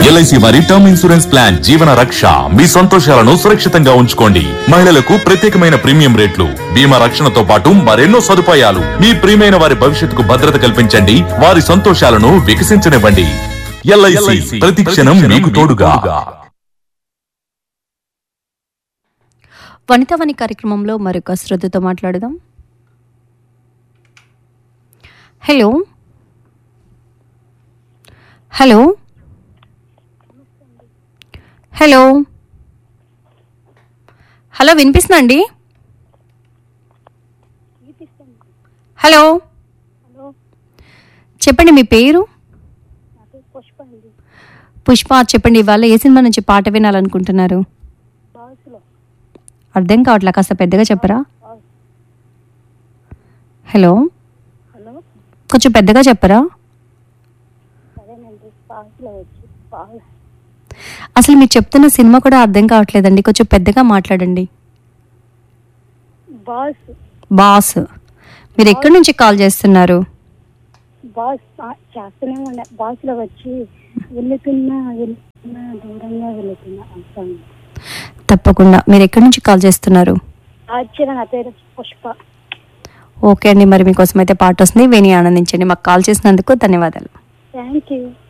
LIC వారి term insurance plan జీవన రక్ష మీ సంతోషాలను సురక్షితంగా ఉంచుకోండి మహిళలకు ప్రత్యేకమైన ప్రీమియం రేట్లు బీమా రక్షణతో పాటు మరెన్నో సదుపాయాలు మీ ప్రియమైన వారి భవిష్యత్తుకు భద్రత కల్పించండి వారి సంతోషాలను వికసించనివ్వండి ఎల్ఐసి ప్రతి క్షణం మీకు తోడుగా వనితావని కార్యక్రమంలో మరొక శ్రద్ధతో మాట్లాడదాం హలో హలో హలో హలో వినిపిస్తుందండి హలో చెప్పండి మీ పేరు పుష్ప చెప్పండి ఇవాళ ఏ సినిమా నుంచి పాట వినాలనుకుంటున్నారు అర్థం కావట్లే కాస్త పెద్దగా చెప్పరా హలో హలో కొంచెం పెద్దగా చెప్పరా సరేనండి పాసులో వచ్చి పాలు అసలు మీరు చెప్తున్న సినిమా కూడా అర్థం కావట్లేదండి కొంచెం పెద్దగా మాట్లాడండి బాస్ బాస్ మీరు ఎక్కడి నుంచి కాల్ చేస్తున్నారు బాస్ ఆ, చేస్తూనే ఉండే బాస్లో వచ్చి వెళుతున్నా వెళుతున్నా దూరంగా వెళుతున్నా అంటాను తప్పకుండా మీరు ఎక్కడి నుంచి కాల్ చేస్తున్నారు ఆశ్చర్య నా పేరు పుష్ప ఓకే అండి మరి మీకోసం అయితే పాట వస్తుంది విని ఆనందించండి మాకు కాల్ చేసినందుకు ధన్యవాదాలు థ్యాంక్ యూ